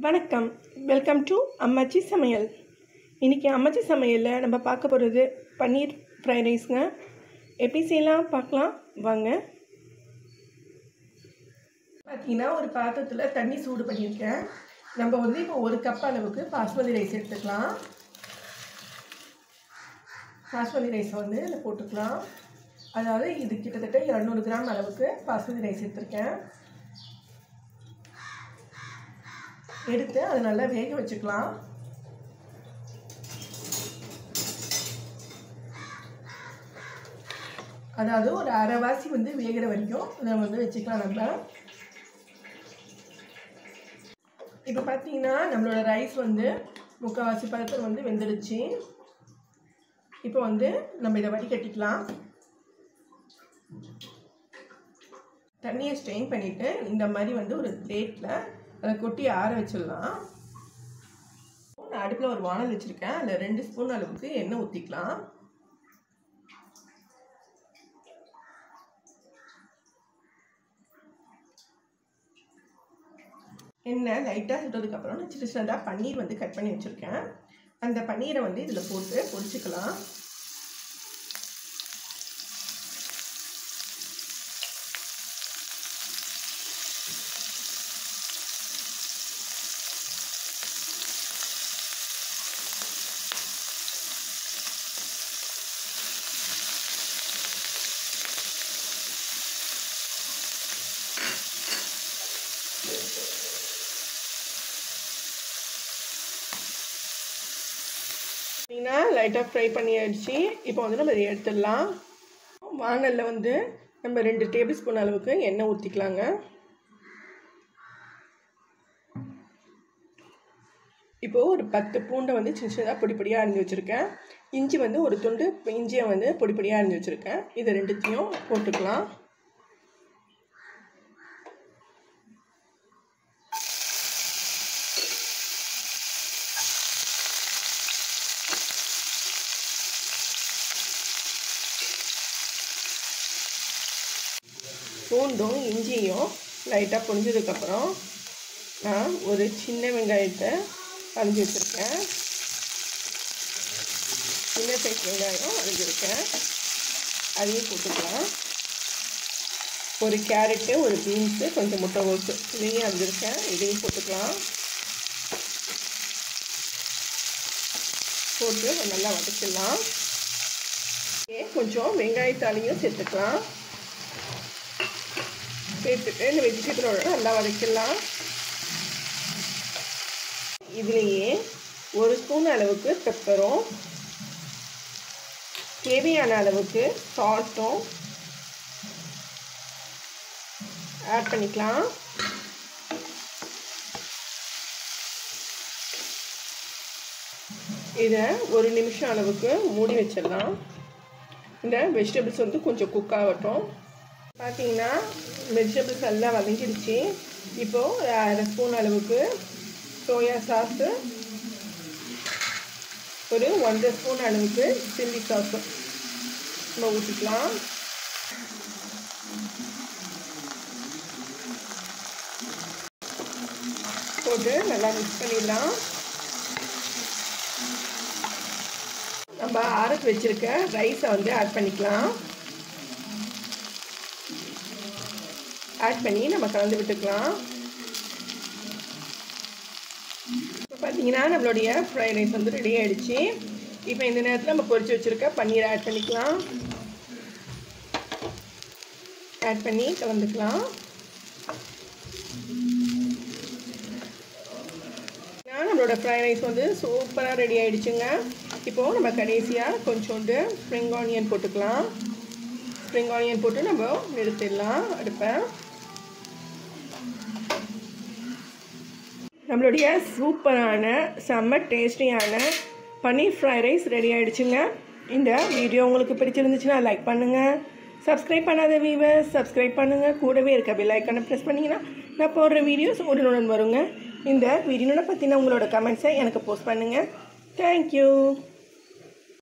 வணக்கம் welcome to அம்மாச்சி சமையல் இன்றைக்கி அம்மாச்சி சமையலில் நம்ம பார்க்க போகிறது பன்னீர் ஃப்ரைட் ரைஸ்ங்க எப்படி செய்யலாம் பார்க்கலாம் வாங்க பார்த்தீங்கன்னா ஒரு பாத்திரத்தில் தண்ணி சூடு பண்ணியிருக்கேன் நம்ம வந்து இப்போ ஒரு கப் அளவுக்கு பாஸ்மதி ரைஸ் எடுத்துக்கலாம் பாஸ்மதி ரைஸை வந்து இதில் போட்டுக்கலாம் அதாவது இது கிட்டத்தட்ட இரநூறு கிராம் அளவுக்கு பாஸ்மதி ரைஸ் எடுத்திருக்கேன் எடுத்து அதை நல்லா வேக வச்சுக்கலாம் அதாவது ஒரு அரைவாசி வந்து வேகிற வரைக்கும் அதை வந்து வச்சுக்கலாம் நம்ம இப்போ பார்த்தீங்கன்னா நம்மளோட ரைஸ் வந்து முக்கால்வாசி பதத்தில் வந்து வெந்துடுச்சு இப்போ வந்து நம்ம இதை வடிகட்டிக்கலாம் தண்ணியை ஸ்ட்ரெயின் பண்ணிவிட்டு இந்த மாதிரி வந்து ஒரு பிளேட்டில் அதை கொட்டி ஆற வச்சிடலாம் நான் அடுப்பில் ஒரு வானல் வச்சுருக்கேன் அதில் ரெண்டு ஸ்பூன் அளவுக்கு எண்ணெய் ஊற்றிக்கலாம் எண்ணெய் லைட்டாக சுட்டதுக்கப்புறம் நான் சின்ன சின்னதாக பன்னீர் வந்து கட் பண்ணி வச்சுருக்கேன் அந்த பன்னீரை வந்து இதில் போட்டு பொரிச்சுக்கலாம் பார்த்தீங்கன்னா லைட்டாக ஃப்ரை பண்ணியாச்சு இப்போ வந்து நம்ம இதை எடுத்துடலாம் வானலில் வந்து நம்ம ரெண்டு டேபிள் ஸ்பூன் அளவுக்கு எண்ணெய் ஊற்றிக்கலாங்க இப்போது ஒரு பத்து பூண்டை வந்து சின்ன சின்னதாக பொடி பொடியாக அரிஞ்சு வச்சுருக்கேன் இஞ்சி வந்து ஒரு துண்டு இஞ்சியை வந்து பொடி பொடியாக அரிஞ்சு வச்சுருக்கேன் இதை ரெண்டுத்தையும் போட்டுக்கலாம் பூண்டும் இஞ்சியும் லைட்டாக பொரிஞ்சதுக்கப்புறம் நான் ஒரு சின்ன வெங்காயத்தை அரிஞ்சு வச்சுருக்கேன் சின்ன சைஸ் வெங்காயம் அரிஞ்சிருக்கேன் அதையும் போட்டுக்கலாம் ஒரு கேரட்டு ஒரு பீன்ஸு கொஞ்சம் முட்டைகோசு இதையும் அரிஞ்சிருக்கேன் இதையும் போட்டுக்கலாம் போட்டு நல்லா வதக்கிடலாம் கொஞ்சம் வெங்காயத்தாலையும் சேர்த்துக்கலாம் சேர்த்துட்டு இந்த வெஜிடபிளோட நல்லா வதக்கிடலாம் இதுலேயே ஒரு ஸ்பூன் அளவுக்கு பெப்பரும் தேவையான அளவுக்கு சால்ட்டும் ஆட் பண்ணிக்கலாம் இதை ஒரு நிமிஷம் அளவுக்கு மூடி வச்சிடலாம் இந்த வெஜிடபிள்ஸ் வந்து கொஞ்சம் குக் ஆகட்டும் பார்த்தீங்கன்னா வெஜிடபிள்ஸ் எல்லாம் வதங்கிடுச்சு இப்போது ஒரு அரை ஸ்பூன் அளவுக்கு சோயா சாஸு ஒரு ஒன்றரை ஸ்பூன் அளவுக்கு சில்லி சாஸு நம்ம ஊற்றிக்கலாம் போட்டு நல்லா மிக்ஸ் பண்ணிடலாம் நம்ம ஆரத்து வச்சுருக்க ரைஸை வந்து ஆட் பண்ணிக்கலாம் ஆட் பண்ணி நம்ம கலந்து விட்டுக்கலாம் இப்போ பார்த்தீங்கன்னா நம்மளுடைய ஃப்ரைட் ரைஸ் வந்து ரெடி ஆகிடுச்சு இப்போ இந்த நேரத்தில் நம்ம பொரிச்சு வச்சுருக்க பன்னீரை ஆட் பண்ணிக்கலாம் ஆட் பண்ணி கலந்துக்கலாம் நம்மளோட ஃப்ரைட் ரைஸ் வந்து சூப்பராக ரெடி ஆகிடுச்சுங்க இப்போது நம்ம கடைசியாக கொஞ்சோண்டு ஸ்ப்ரிங் ஆனியன் போட்டுக்கலாம் ஸ்ப்ரிங் ஆனியன் போட்டு நம்ம நிறுத்திடலாம் அடுப்பை நம்மளுடைய சூப்பரான செம்ம டேஸ்டியான பன்னீர் ஃப்ரைட் ரைஸ் ரெடி ஆகிடுச்சுங்க இந்த வீடியோ உங்களுக்கு பிடிச்சிருந்துச்சுன்னா லைக் பண்ணுங்கள் சப்ஸ்கிரைப் பண்ணாத வீவர்ஸ் சப்ஸ்கிரைப் பண்ணுங்கள் கூடவே இருக்க பெல் ஐக்கானை ப்ரெஸ் பண்ணிங்கன்னா நான் போடுற வீடியோஸ் உடனுடன் வருங்க இந்த வீடியோனை பற்றின உங்களோட கமெண்ட்ஸை எனக்கு போஸ்ட் பண்ணுங்கள் தேங்க்யூ